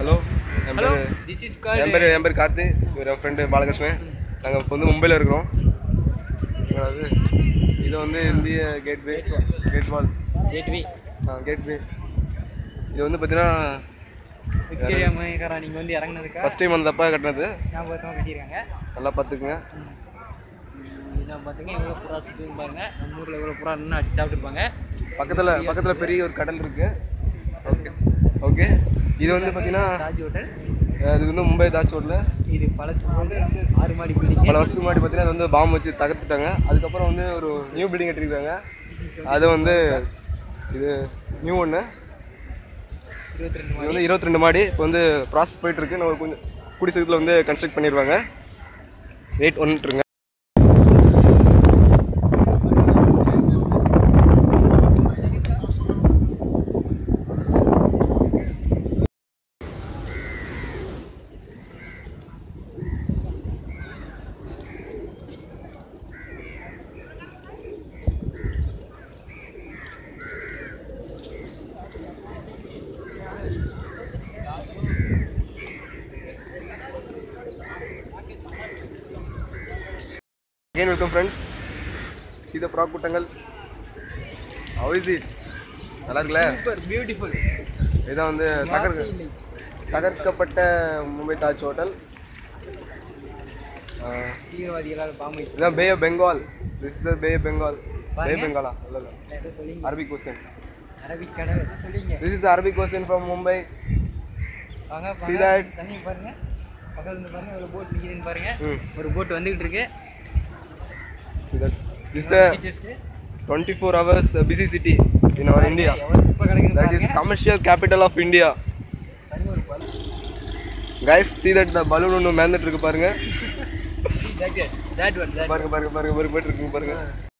Hello என் hello பேர் this is என் கால்ட் பேர் என் பேர் கார்த்தி இவர் என் ஃப்ரெண்டு பாலகிருஷ்ணன் நாங்கள் இப்போ வந்து மும்பையில் இருக்கிறோம் அதாவது இது வந்து இந்திய gateway gate wall gateway gateway இது வந்து பார்த்தீங்கன்னா விக்டோரியா மகாரா நீங்கள் வந்து இறங்குனதுக்கா ஃபஸ்ட் டைம் வந்தப்போ கட்டினது ஞாபகத்தமாக கட்டியிருக்காங்க நல்லா பார்த்துக்குங்க இதான் பார்த்தீங்க எவ்வளோ புறா சுற்றுன்னு பாருங்க நம்ம ஊரில் எவ்வளோ புறா இன்னும் அடிச்சு சாப்பிட்டுருப்பாங்க பக்கத்தில் பக்கத்தில் பெரிய ஒரு கடல் இருக்கு ஓகே ஓகே இது வந்து பார்த்தீங்கன்னா தாஜ் ஹோட்டல் அஹ் இது வந்து மும்பை தாஜ் ரோட்டில் இது பழசு வந்து ஆறு மாடி பில்டிங் பல வருஷத்துக்கு முன்னாடி பார்த்தீங்கன்னா இது வந்து பாம்பு வச்சு தகர்த்துட்டாங்க அதுக்கப்புறம் வந்து ஒரு நியூ பில்டிங் கட்டிருக்காங்க அது வந்து இது நியூ ஒன்று இருபத்தி ரெண்டு இது வந்து இருபத்தி ரெண்டு மாடி இப்போ வந்து ப்ராசஸ் போயிட்டு இருக்கு நம்ம கொஞ்சம் கூடி சீக்கிரத்தில் வந்து கன்ஸ்ட்ரக்ட் பண்ணிடுவாங்க வெயிட் ஒன்றுட்டுருங்க again வெல்கம் ஃப்ரெண்ட்ஸ் சீத ப்ரா கூட்டங்கள் ஹவ் இஸ் இட் நல்லா இருக்குல்ல சூப்பர் பியூட்டிஃபுல் இதான் வந்து தகர்க்க தகர்க்கப்பட்ட மும்பை தாஜ் ஹோட்டல் தீவிரவாதிகளால் பாம்பு இதான் Bay of Bengal this is Bay of Bengal Bay பாருங்க. பெங்காலா இல்லை இல்லை ஏதோ சொல்லிங்க அரபிக் கொஸ்டின் அரபிக் கடை ஏதோ சொல்லிங்க this is Arabic question from Mumbai வாங்க See பாருங்க that? தண்ணி பாருங்க பக்கத்துல இருந்து பாருங்க ஒரு போட் நிக்குதுன்னு பாருங்க ம் ஒரு போட் வந்துகிட்டு இருக்கு see that this is the Visitors. 24 hours uh, busy city in our India எவ்வளவு குப்பை கிடக்குன்னு that is பாருங்க commercial capital of India தனி ஒரு பல் guys see that the balloon ஒன்று மேந்துட்டு இருக்கு பாருங்க that that one that பாருங்க பாருங்க பாருங்க பாருங்க போயிட்டு இருக்கு பாருங்க